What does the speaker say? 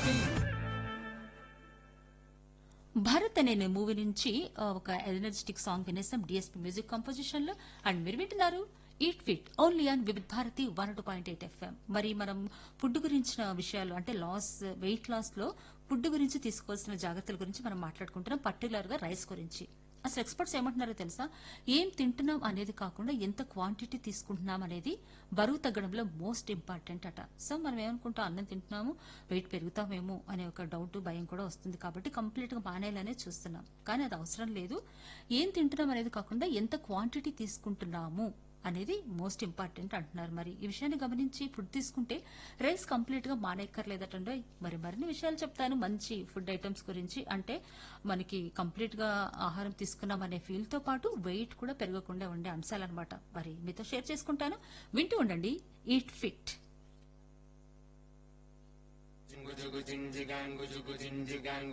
భరత్ అనే మూవీ నుంచి ఆ, ఒక ఎనర్జెటిక్ సాంగ్ వినేసాం డిఎస్పీ మ్యూజిక్ కంపోజిషన్ లో అండ్ మీరు వింటున్నారు eat fit only on Vividh Bharati one two point eight FM మరి మనం ఫుడ్ గురించిన విషయాలు అంటే లాస్ వెయిట్ లాస్ లో ఫుడ్ గురించి తీసుకోవాల్సిన జాగ్రత్తల గురించి మనం మాట్లాడుకుంటున్నాం పర్టికులర్ గా రైస్ గురించి అసలు ఎక్స్పర్ట్స్ ఏమంటున్నారో తెలుసా ఏం తింటున్నాం అనేది కాకుండా ఎంత క్వాంటిటీ తీసుకుంటున్నాం అనేది బరువు తగ్గడంలో మోస్ట్ ఇంపార్టెంట్ అట సో మనం ఏమనుకుంటాం అన్నం తింటున్నాము వెయిట్ పెరుగుతామేమో అనే ఒక డౌట్ భయం కూడా వస్తుంది కాబట్టి కంప్లీట్ గా మానేయాలనే చూస్తున్నాం కానీ అది అవసరం లేదు ఏం తింటున్నాం అనేది కాకుండా ఎంత క్వాంటిటీ తీసుకుంటున్నాము అనేది మోస్ట్ ఇంపార్టెంట్ అంటున్నారు మరి ఈ విషయాన్ని గమనించి ఫుడ్ తీసుకుంటే రైస్ కంప్లీట్ గా మానేక్కర్లేదటండి మరి మరిన్ని విషయాలు చెప్తాను మంచి ఫుడ్ ఐటమ్స్ గురించి అంటే మనకి కంప్లీట్ గా ఆహారం తీసుకున్నాం అనే ఫీల్ తో పాటు వెయిట్ కూడా పెరగకుండా ఉండే అంశాలన్నమాట మరి మీతో షేర్ చేసుకుంటాను వింటూ ఉండండి ఈట్ ఫిట్ జింగు జుగు జింజిగాంగు జుగు జింజిగాంగు